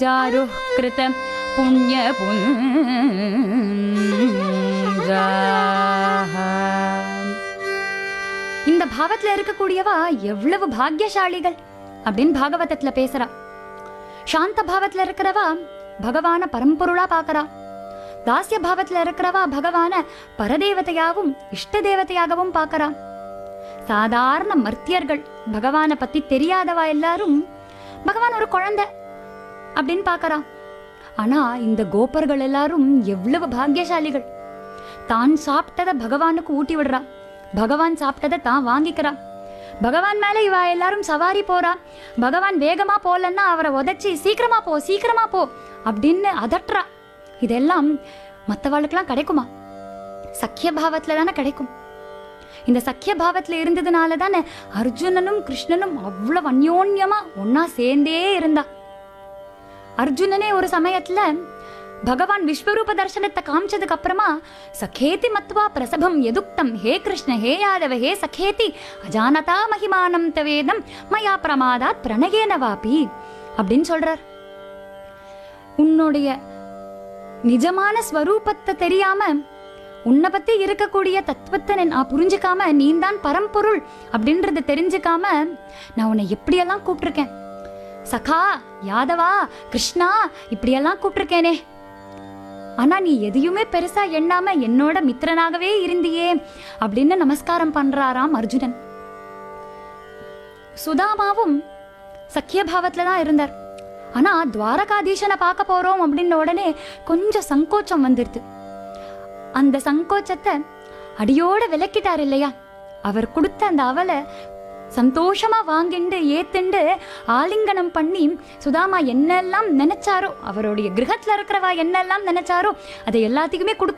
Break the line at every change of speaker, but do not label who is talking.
चारुः कृत இந்த பாவத்துல இருக்கக்கூடியவா எவ்வளவு பாக்கியசாலிகள் அப்படின்னு பாகவதத்துல பேசுறா சாந்த பாவத்துல இருக்கிறவா பகவான பரம்பொருளா பார்க்கறா தாஸ்ய பாவத்துல இருக்கிறவா பகவான பரதேவதையாவும் இஷ்ட தேவதையாகவும் பார்க்கறா சாதாரண மர்த்தியர்கள் பகவானை பத்தி தெரியாதவா எல்லாரும் பகவான் ஒரு குழந்தை அப்படின்னு பார்க்கறா ஆனா இந்த கோபர்கள் எல்லாரும் எவ்வளவு பாக்கியசாலிகள் தான் சாப்பிட்டதை பகவானுக்கு ஊட்டி விடுறா பகவான் சாப்பிட்டதை தான் வாங்கிக்கிறா பகவான் மேல இவ எல்லாரும் சவாரி போறா பகவான் வேகமா போலன்னா அவரை உதைச்சி சீக்கிரமா போ சீக்கிரமா போ அப்படின்னு அதட்டுறா இதெல்லாம் மற்றவாளுக்கெல்லாம் கிடைக்குமா சக்கிய பாவத்துல தானே கிடைக்கும் இந்த சக்கிய பாவத்துல இருந்ததுனால தானே அர்ஜுனனும் கிருஷ்ணனும் அவ்வளவு அந்யோன்யமா ஒன்னா சேர்ந்தே இருந்தா அர்ஜுனனே ஒரு சமயத்துல பகவான் விஸ்வரூப தர்சனத்தை காமிச்சதுக்கு அப்புறமா சகேதி மத்வா பிரசபம் எதுக்தம் ஹே கிருஷ்ண ஹே யாதவ ஹே சகேதி அஜானதா மகிமானம் தவேதம் மயா பிரமாதாத் பிரணயேன வாபி அப்படின்னு சொல்றார் உன்னுடைய நிஜமான ஸ்வரூபத்தை தெரியாம உன்னை பத்தி இருக்கக்கூடிய தத்துவத்தை நான் புரிஞ்சுக்காம நீ தான் பரம்பொருள் அப்படின்றத தெரிஞ்சுக்காம நான் உன்னை எப்படியெல்லாம் கூப்பிட்டிருக்கேன் சகா யாதவா கிருஷ்ணா இப்படியெல்லாம் கூப்பிட்டிருக்கேனே ஆனா நீ எதையுமே பெருசா எண்ணாம என்னோட மித்திரனாகவே இருந்தியே அப்படின்னு நமஸ்காரம் பண்றாராம் அர்ஜுனன் சுதாமாவும் சக்கிய பாவத்துல தான் இருந்தார் ஆனா துவாரகாதீசனை பார்க்க போறோம் அப்படின்ன உடனே கொஞ்சம் சங்கோச்சம் வந்துருது அந்த சங்கோச்சத்தை அடியோட விலக்கிட்டார் இல்லையா அவர் கொடுத்த அந்த அவலை சந்தோஷமா வாங்கிண்டு ஏத்துண்டு ஆலிங்கனம் பண்ணி சுதாமா என்னெல்லாம் நினைச்சாரோ அவருடைய கிரகத்துல இருக்கிறவா என்னெல்லாம் நினைச்சாரோ அதை எல்லாத்துக்குமே கொடுக்க